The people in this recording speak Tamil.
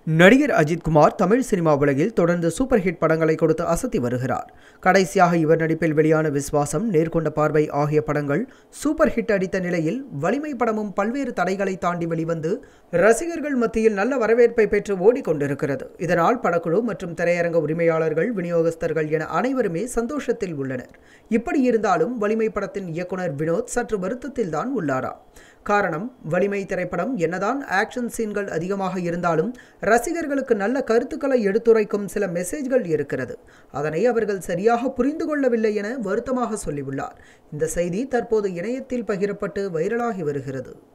நடிகர் அஜித்குமார் தமிழ் சினிமா உலகில் தொடர்ந்து சூப்பர் ஹிட் படங்களை கொடுத்து அசத்தி வருகிறார் கடைசியாக இவர் நடிப்பில் வெளியான விஸ்வாசம் நேர்கொண்ட பார்வை ஆகிய படங்கள் சூப்பர் ஹிட் அடித்த நிலையில் வலிமை படமும் பல்வேறு தடைகளை தாண்டி வெளிவந்து ரசிகர்கள் மத்தியில் நல்ல வரவேற்பை பெற்று ஓடிக்கொண்டிருக்கிறது இதனால் படக்குழு மற்றும் திரையரங்க உரிமையாளர்கள் விநியோகஸ்தர்கள் என அனைவருமே சந்தோஷத்தில் உள்ளனர் இப்படி இருந்தாலும் வலிமை படத்தின் இயக்குனர் வினோத் சற்று வருத்தத்தில் தான் உள்ளாராம் காரணம் வலிமை திரைப்படம் என்னதான் ஆக்ஷன் சீன்கள் அதிகமாக இருந்தாலும் ரசிகர்களுக்கு நல்ல கருத்துக்களை எடுத்துரைக்கும் சில மெசேஜ்கள் இருக்கிறது அதனை அவர்கள் சரியாக புரிந்து கொள்ளவில்லை என வருத்தமாக சொல்லியுள்ளார் இந்த செய்தி தற்போது இணையத்தில் பகிரப்பட்டு வைரலாகி வருகிறது